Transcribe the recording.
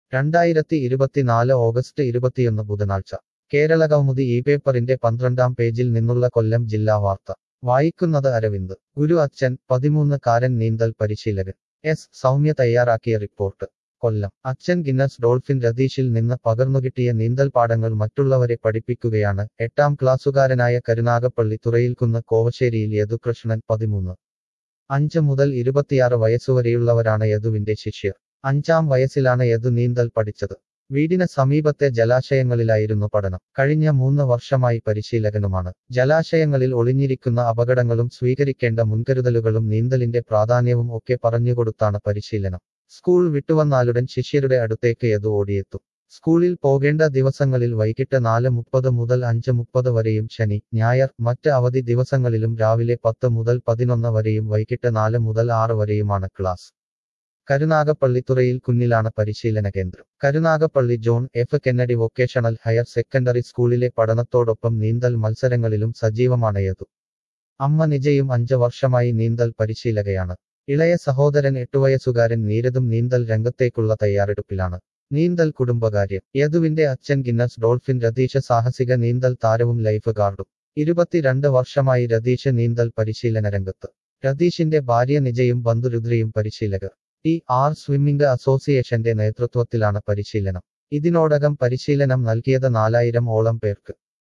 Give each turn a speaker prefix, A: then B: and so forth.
A: രണ്ടായിരത്തി ഇരുപത്തിനാല് ഓഗസ്റ്റ് ഇരുപത്തിയൊന്ന് ബുധനാഴ്ച കേരള കൗമുദി ഈ പേപ്പറിന്റെ പന്ത്രണ്ടാം പേജിൽ നിന്നുള്ള കൊല്ലം ജില്ലാ വാർത്ത വായിക്കുന്നത് അരവിന്ദ് ഗുരു അച്ഛൻ പതിമൂന്ന് കാരൻ നീന്തൽ പരിശീലകൻ എസ് സൗമ്യ തയ്യാറാക്കിയ റിപ്പോർട്ട് കൊല്ലം അച്ഛൻ ഗിന്നസ് ഡോൾഫിൻ രതീഷിൽ നിന്ന് പകർന്നുകിട്ടിയ നീന്തൽ പാഠങ്ങൾ മറ്റുള്ളവരെ പഠിപ്പിക്കുകയാണ് എട്ടാം ക്ലാസ്സുകാരനായ കരുനാഗപ്പള്ളി തുറയിൽക്കുന്ന് കോവശ്ശേരിയിൽ യദുകൃഷ്ണൻ പതിമൂന്ന് അഞ്ച് മുതൽ ഇരുപത്തിയാറ് വയസ്സുവരെയുള്ളവരാണ് യദുവിന്റെ ശിഷ്യർ അഞ്ചാം വയസ്സിലാണ് യദു നീന്തൽ പഠിച്ചത് വീടിന് സമീപത്തെ ജലാശയങ്ങളിലായിരുന്നു പഠനം കഴിഞ്ഞ മൂന്ന് വർഷമായി പരിശീലകനുമാണ് ജലാശയങ്ങളിൽ ഒളിഞ്ഞിരിക്കുന്ന അപകടങ്ങളും സ്വീകരിക്കേണ്ട മുൻകരുതലുകളും നീന്തലിന്റെ പ്രാധാന്യവും ഒക്കെ പറഞ്ഞുകൊടുത്താണ് പരിശീലനം സ്കൂൾ വിട്ടുവന്നാലുടൻ ശിഷ്യരുടെ അടുത്തേക്ക് യദു ഓടിയെത്തും സ്കൂളിൽ പോകേണ്ട ദിവസങ്ങളിൽ വൈകിട്ട് നാല് മുപ്പത് മുതൽ അഞ്ച് മുപ്പത് വരെയും ശനി ഞായർ മറ്റ് അവധി ദിവസങ്ങളിലും രാവിലെ പത്ത് മുതൽ പതിനൊന്ന് വരെയും വൈകിട്ട് നാല് മുതൽ ആറ് വരെയുമാണ് ക്ലാസ് കരുനാഗപ്പള്ളി തുറയിൽ കുന്നിലാണ് പരിശീലന കേന്ദ്രം Karunagappally John F Kennedy vocational higher secondary സ്കൂളിലെ പഠനത്തോടൊപ്പം നീന്തൽ മത്സരങ്ങളിലും സജീവമാണ് യദു അമ്മ നിജയും അഞ്ച് വർഷമായി നീന്തൽ പരിശീലകയാണ് ഇളയ സഹോദരൻ എട്ടുവയസ്സുകാരൻ നീരതും നീന്തൽ രംഗത്തേക്കുള്ള തയ്യാറെടുപ്പിലാണ് നീന്തൽ കുടുംബകാര്യം യദുവിന്റെ അച്ഛൻ ഗിന്നസ് ഡോൾഫിൻ രതീഷ് സാഹസിക നീന്തൽ താരവും ലൈഫ് ഗാർഡും ഇരുപത്തിരണ്ട് വർഷമായി രതീഷ് നീന്തൽ പരിശീലന രംഗത്ത് രതീഷിന്റെ ഭാര്യ നിജയും ബന്ധു രുദ്രയും പരിശീലകർ ടി ആർ സ്വിമ്മിംഗ് അസോസിയേഷന്റെ നേതൃത്വത്തിലാണ് പരിശീലനം ഇതിനോടകം പരിശീലനം നൽകിയത് നാലായിരം ഓളം പേർക്ക്